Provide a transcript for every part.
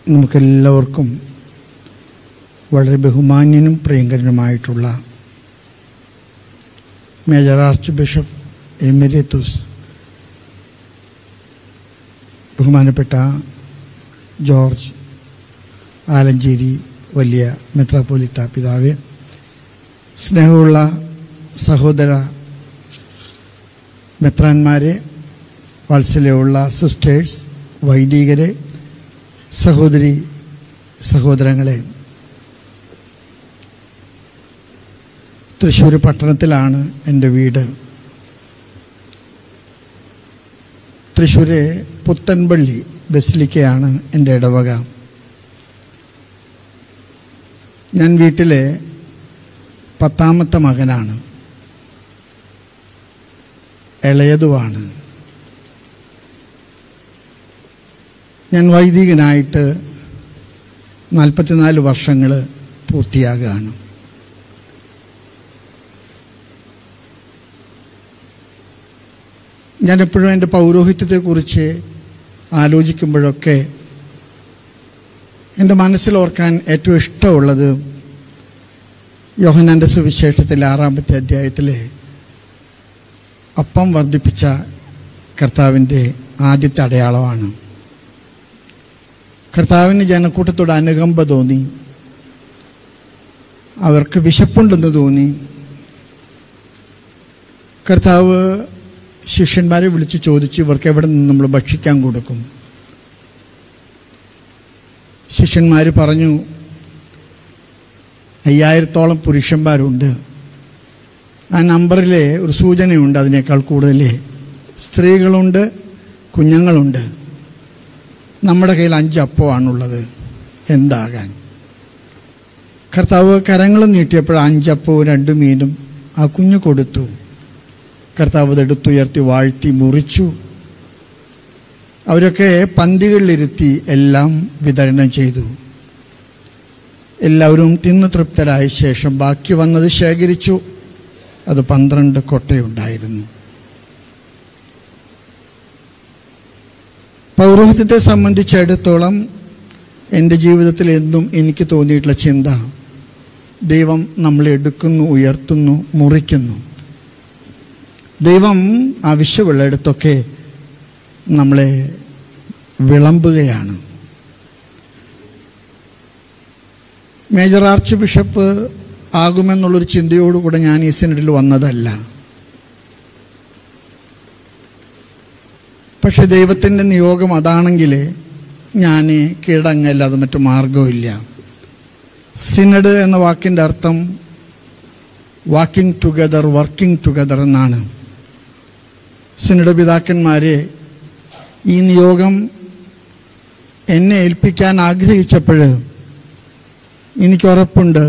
നമുക്കെല്ലാവർക്കും വളരെ ബഹുമാന്യനും പ്രിയങ്കരനുമായിട്ടുള്ള മേജർ ആർച്ച് ബിഷപ്പ് എമിരേത്തുസ് ബഹുമാനപ്പെട്ട ജോർജ് ആലഞ്ചേരി വലിയ മെത്രാപ്പോലിത്ത പിതാവ് സ്നേഹമുള്ള സഹോദര മെത്രാന്മാരെ വാത്സല്യമുള്ള സിസ്റ്റേഴ്സ് വൈദികരെ സഹോദരി സഹോദരങ്ങളെ തൃശ്ശൂർ പട്ടണത്തിലാണ് എൻ്റെ വീട് തൃശ്ശൂര് പുത്തൻപള്ളി ബസിലിക്കയാണ് എൻ്റെ ഇടവക ഞാൻ വീട്ടിലെ പത്താമത്തെ മകനാണ് ഇളയതുമാണ് ഞാൻ വൈദികനായിട്ട് നാൽപ്പത്തിനാല് വർഷങ്ങൾ പൂർത്തിയാകുകയാണ് ഞാൻ എപ്പോഴും എൻ്റെ പൗരോഹിത്യത്തെക്കുറിച്ച് ആലോചിക്കുമ്പോഴൊക്കെ എൻ്റെ മനസ്സിലോർക്കാൻ ഏറ്റവും ഇഷ്ടമുള്ളത് യോഹനാൻ്റെ സുവിശേഷത്തിലെ ആറാമത്തെ അധ്യായത്തിലെ അപ്പം വർദ്ധിപ്പിച്ച കർത്താവിൻ്റെ ആദ്യത്തെ അടയാളമാണ് കർത്താവിന് ജനക്കൂട്ടത്തോട് അനുകമ്പ തോന്നി അവർക്ക് വിശപ്പുണ്ടെന്ന് തോന്നി കർത്താവ് ശിഷ്യന്മാരെ വിളിച്ച് ചോദിച്ചു ഇവർക്ക് എവിടെ നിന്ന് നമ്മൾ ഭക്ഷിക്കാൻ കൊടുക്കും ശിഷ്യന്മാർ പറഞ്ഞു അയ്യായിരത്തോളം പുരുഷന്മാരുണ്ട് ആ നമ്പറിലെ ഒരു സൂചനയുണ്ട് അതിനേക്കാൾ കൂടുതൽ സ്ത്രീകളുണ്ട് കുഞ്ഞുങ്ങളുണ്ട് നമ്മുടെ കയ്യിൽ അഞ്ച് അപ്പമാണുള്ളത് എന്താകാൻ കർത്താവ് കരങ്ങൾ നീട്ടിയപ്പോൾ അഞ്ചപ്പവും രണ്ട് മീനും ആ കുഞ്ഞു കൊടുത്തു കർത്താവ് അതെടുത്തുയർത്തി വാഴ്ത്തി മുറിച്ചു അവരൊക്കെ പന്തികളിലിരുത്തി എല്ലാം വിതരണം ചെയ്തു എല്ലാവരും തിന്നു തൃപ്തരായ ശേഷം ബാക്കി വന്നത് ശേഖരിച്ചു അത് പന്ത്രണ്ട് കൊട്ടയുണ്ടായിരുന്നു പൗരോഹിത്യത്തെ സംബന്ധിച്ചിടത്തോളം എൻ്റെ ജീവിതത്തിൽ എന്നും എനിക്ക് തോന്നിയിട്ടുള്ള ചിന്ത ദൈവം നമ്മളെ എടുക്കുന്നു ഉയർത്തുന്നു മുറിക്കുന്നു ദൈവം ആവശ്യമുള്ളിടത്തൊക്കെ നമ്മളെ വിളമ്പുകയാണ് മേജർ ആർച്ച് ബിഷപ്പ് ആകുമെന്നുള്ളൊരു ചിന്തയോടുകൂടെ ഞാൻ ഈ സിനഡിൽ വന്നതല്ല പക്ഷെ ദൈവത്തിൻ്റെ നിയോഗം അതാണെങ്കിൽ ഞാൻ കീഴടങ്ങല്ലാതെ മറ്റു മാർഗമില്ല സിനഡ് എന്ന വാക്കിൻ്റെ അർത്ഥം വാക്കിംഗ് ടുഗദർ വർക്കിംഗ് ടുഗദർ എന്നാണ് സിനഡ് പിതാക്കന്മാരെ ഈ നിയോഗം എന്നെ ഏൽപ്പിക്കാൻ ആഗ്രഹിച്ചപ്പോൾ എനിക്ക് ഉറപ്പുണ്ട്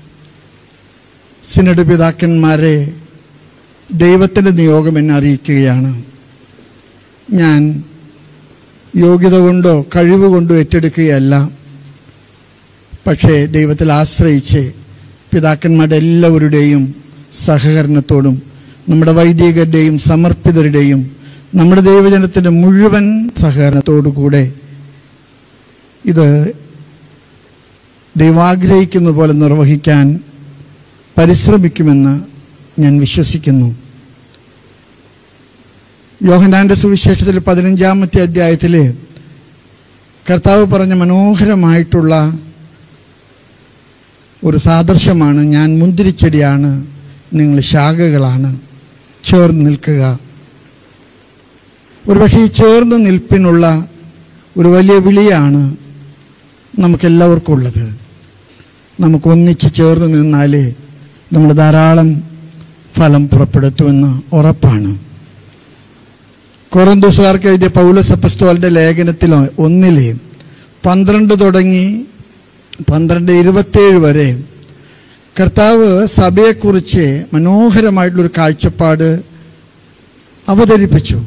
സിനഡ് പിതാക്കന്മാരെ ദൈവത്തിൻ്റെ നിയോഗം എന്നെ അറിയിക്കുകയാണ് ഞാൻ യോഗ്യത കൊണ്ടോ കഴിവ് കൊണ്ടോ ഏറ്റെടുക്കുകയല്ല പക്ഷേ ദൈവത്തിൽ ആശ്രയിച്ച് പിതാക്കന്മാരുടെ എല്ലാവരുടെയും സഹകരണത്തോടും നമ്മുടെ വൈദികരുടെയും സമർപ്പിതരുടെയും നമ്മുടെ ദൈവജനത്തിൻ്റെ മുഴുവൻ സഹകരണത്തോടു കൂടെ ഇത് ദൈവാഗ്രഹിക്കുന്ന പോലെ നിർവഹിക്കാൻ പരിശ്രമിക്കുമെന്ന് ഞാൻ വിശ്വസിക്കുന്നു യോഹനാന്റെ സുവിശേഷത്തിൽ പതിനഞ്ചാമത്തെ അധ്യായത്തിൽ കർത്താവ് പറഞ്ഞ മനോഹരമായിട്ടുള്ള ഒരു സാദൃശ്യമാണ് ഞാൻ മുന്തിരിച്ചെടിയാണ് നിങ്ങൾ ശാഖകളാണ് ചേർന്ന് നിൽക്കുക ഒരുപക്ഷെ ഈ ചേർന്ന് നിൽപ്പിനുള്ള ഒരു വലിയ വിളിയാണ് നമുക്കെല്ലാവർക്കും ഉള്ളത് നമുക്ക് ഒന്നിച്ച് ചേർന്ന് നിന്നാലേ നമ്മൾ ധാരാളം ഫലം പുറപ്പെടുത്തുമെന്ന് ഉറപ്പാണ് കൊറന്തോസുകാർക്ക് എഴുതിയ പൗലസ് അപ്പസ്തോലിന്റെ ലേഖനത്തിൽ ഒന്നിലെ പന്ത്രണ്ട് തുടങ്ങി പന്ത്രണ്ട് ഇരുപത്തേഴ് വരെ കർത്താവ് സഭയെക്കുറിച്ച് മനോഹരമായിട്ടുള്ളൊരു കാഴ്ചപ്പാട് അവതരിപ്പിച്ചു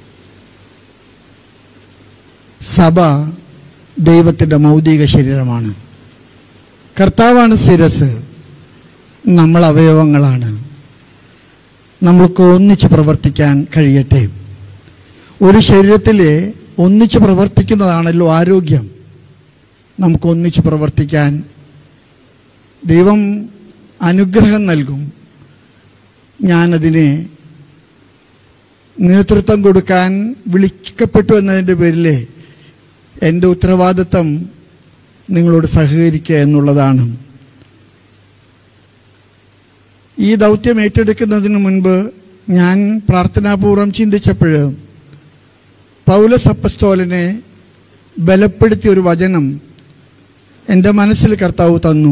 സഭ ദൈവത്തിൻ്റെ മൗതിക ശരീരമാണ് കർത്താവാണ് ശിരസ് നമ്മൾ അവയവങ്ങളാണ് നമ്മൾക്ക് ഒന്നിച്ച് പ്രവർത്തിക്കാൻ കഴിയട്ടെ ഒരു ശരീരത്തിൽ ഒന്നിച്ച് പ്രവർത്തിക്കുന്നതാണല്ലോ ആരോഗ്യം നമുക്ക് ഒന്നിച്ച് പ്രവർത്തിക്കാൻ ദൈവം അനുഗ്രഹം നൽകും ഞാനതിനെ നേതൃത്വം കൊടുക്കാൻ വിളിക്കപ്പെട്ടു എന്നതിൻ്റെ പേരിൽ എൻ്റെ ഉത്തരവാദിത്തം നിങ്ങളോട് സഹകരിക്കുക എന്നുള്ളതാണ് ഈ ദൗത്യം ഏറ്റെടുക്കുന്നതിന് മുൻപ് ഞാൻ പ്രാർത്ഥനാപൂർവം ചിന്തിച്ചപ്പോൾ പൗലസ് അപ്പസ്തോലനെ ബലപ്പെടുത്തിയ ഒരു വചനം എൻ്റെ മനസ്സിൽ കർത്താവ് തന്നു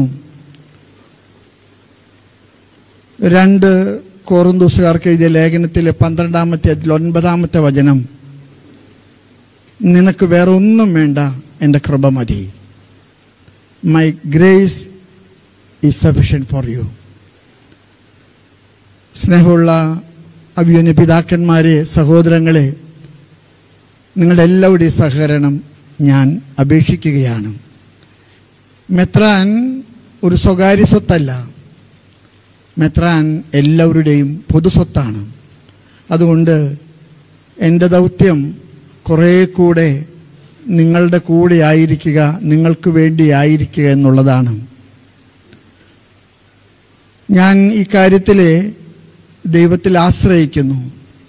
രണ്ട് കോറുന്തൂസുകാർക്ക് എഴുതിയ ലേഖനത്തിലെ പന്ത്രണ്ടാമത്തെ അതിൽ ഒൻപതാമത്തെ വചനം നിനക്ക് വേറെ ഒന്നും വേണ്ട എൻ്റെ കൃപ മതി my grace is sufficient for you സ്നേഹമുള്ള അഭിയോന്യ പിതാക്കന്മാരെ സഹോദരങ്ങളെ നിങ്ങളുടെ എല്ലാവരുടെയും സഹകരണം ഞാൻ അപേക്ഷിക്കുകയാണ് മെത്രാൻ ഒരു സ്വകാര്യ സ്വത്തല്ല മെത്രാൻ എല്ലാവരുടെയും പൊതുസ്വത്താണ് അതുകൊണ്ട് എൻ്റെ ദൗത്യം കുറേ കൂടെ നിങ്ങളുടെ കൂടെ ആയിരിക്കുക നിങ്ങൾക്ക് വേണ്ടി ആയിരിക്കുക എന്നുള്ളതാണ് ഞാൻ ഈ കാര്യത്തിൽ ദൈവത്തിൽ ആശ്രയിക്കുന്നു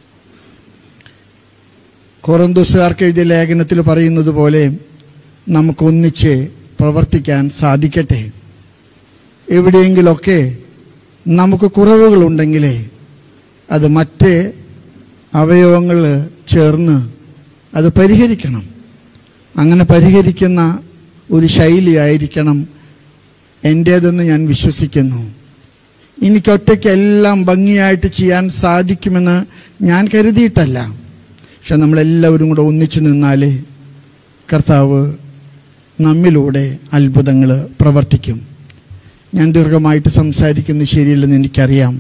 കൊറന്തോസുകാർക്ക് എഴുതിയ ലേഖനത്തിൽ പറയുന്നത് പോലെ നമുക്കൊന്നിച്ച് പ്രവർത്തിക്കാൻ സാധിക്കട്ടെ എവിടെയെങ്കിലൊക്കെ നമുക്ക് കുറവുകളുണ്ടെങ്കിൽ അത് മറ്റ് അവയവങ്ങൾ ചേർന്ന് അത് പരിഹരിക്കണം അങ്ങനെ പരിഹരിക്കുന്ന ഒരു ശൈലിയായിരിക്കണം എൻ്റേതെന്ന് ഞാൻ വിശ്വസിക്കുന്നു എനിക്കൊറ്റയ്ക്ക് എല്ലാം ഭംഗിയായിട്ട് ചെയ്യാൻ സാധിക്കുമെന്ന് ഞാൻ കരുതിയിട്ടല്ല പക്ഷെ നമ്മളെല്ലാവരും കൂടെ ഒന്നിച്ചു നിന്നാൽ കർത്താവ് നമ്മിലൂടെ അത്ഭുതങ്ങൾ പ്രവർത്തിക്കും ഞാൻ ദീർഘമായിട്ട് സംസാരിക്കുന്നത് ശരിയല്ലെന്ന് എനിക്കറിയാം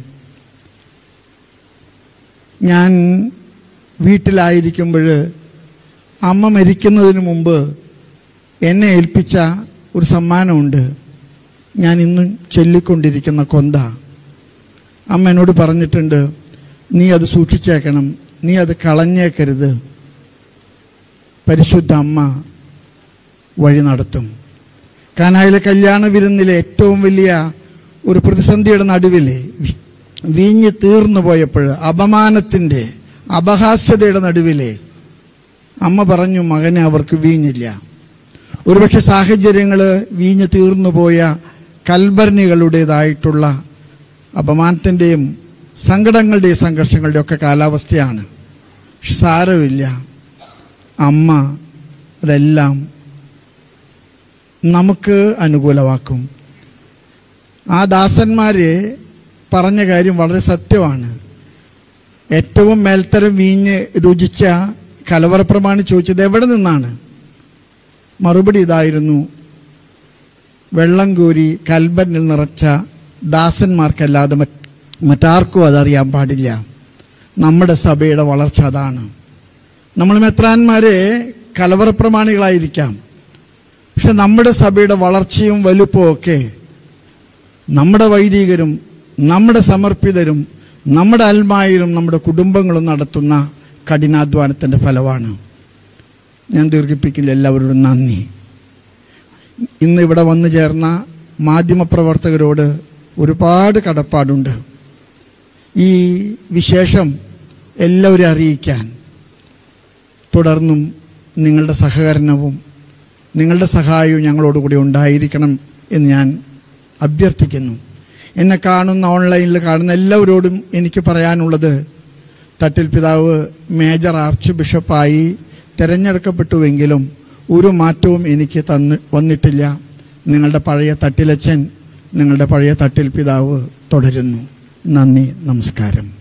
ഞാൻ വീട്ടിലായിരിക്കുമ്പോൾ അമ്മ മരിക്കുന്നതിന് മുമ്പ് എന്നെ ഏൽപ്പിച്ച ഒരു സമ്മാനമുണ്ട് ഞാൻ ഇന്നും ചൊല്ലിക്കൊണ്ടിരിക്കുന്ന കൊന്ത അമ്മ എന്നോട് പറഞ്ഞിട്ടുണ്ട് നീ അത് സൂക്ഷിച്ചേക്കണം നീ അത് കളഞ്ഞേക്കരുത് പരിശുദ്ധ അമ്മ വഴി നടത്തും കാനായിലെ കല്യാണ വിരുന്നിലെ ഏറ്റവും വലിയ ഒരു പ്രതിസന്ധിയുടെ നടുവിലെ വി- വീഞ്ഞ് തീർന്നു പോയപ്പോൾ അപമാനത്തിൻ്റെ അപഹാസ്യതയുടെ നടുവിലെ അമ്മ പറഞ്ഞു മകനെ അവർക്ക് വീഞ്ഞില്ല ഒരുപക്ഷെ സാഹചര്യങ്ങൾ വീഞ്ഞ് തീർന്നു പോയ കൽബർണികളുടേതായിട്ടുള്ള അപമാനത്തിൻ്റെയും സങ്കടങ്ങളുടെയും സംഘർഷങ്ങളുടെയും ഒക്കെ കാലാവസ്ഥയാണ് പക്ഷെ സാരമില്ല അമ്മ അതെല്ലാം നമുക്ക് അനുകൂലമാക്കും ആ ദാസന്മാര് പറഞ്ഞ കാര്യം വളരെ സത്യമാണ് ഏറ്റവും മേൽത്തരം വീഞ്ഞ് രുചിച്ച കലവറപ്രമാണി ചോദിച്ചത് എവിടെ നിന്നാണ് മറുപടി ഇതായിരുന്നു വെള്ളം കോരി കൽബനിൽ നിറച്ച ദാസന്മാർക്കല്ലാതെ മറ്റ് മറ്റാർക്കും അതറിയാൻ പാടില്ല നമ്മുടെ സഭയുടെ വളർച്ച അതാണ് നമ്മൾ മെത്രാന്മാരെ കലവറപ്രമാണികളായിരിക്കാം പക്ഷെ നമ്മുടെ സഭയുടെ വളർച്ചയും വലുപ്പവും ഒക്കെ നമ്മുടെ വൈദികരും നമ്മുടെ സമർപ്പിതരും നമ്മുടെ അൽമായരും നമ്മുടെ കുടുംബങ്ങളും നടത്തുന്ന കഠിനാധ്വാനത്തിൻ്റെ ഫലമാണ് ഞാൻ ദീർഘിപ്പിക്കില്ല എല്ലാവരോടും നന്ദി ഇന്ന് ഇവിടെ വന്നു ചേർന്ന മാധ്യമപ്രവർത്തകരോട് ഒരുപാട് കടപ്പാടുണ്ട് ഈ വിശേഷം എല്ലാവരും അറിയിക്കാൻ തുടർന്നും നിങ്ങളുടെ സഹകരണവും നിങ്ങളുടെ സഹായവും ഞങ്ങളോടുകൂടി ഉണ്ടായിരിക്കണം എന്ന് ഞാൻ അഭ്യർത്ഥിക്കുന്നു എന്നെ കാണുന്ന ഓൺലൈനിൽ കാണുന്ന എല്ലാവരോടും എനിക്ക് പറയാനുള്ളത് തട്ടിൽ പിതാവ് മേജർ ആർച്ച് ബിഷപ്പായി തിരഞ്ഞെടുക്കപ്പെട്ടുവെങ്കിലും ഒരു മാറ്റവും എനിക്ക് തന്ന് വന്നിട്ടില്ല നിങ്ങളുടെ പഴയ തട്ടിലച്ചൻ നിങ്ങളുടെ പഴയ തട്ടിൽ പിതാവ് തുടരുന്നു നന്ദി നമസ്കാരം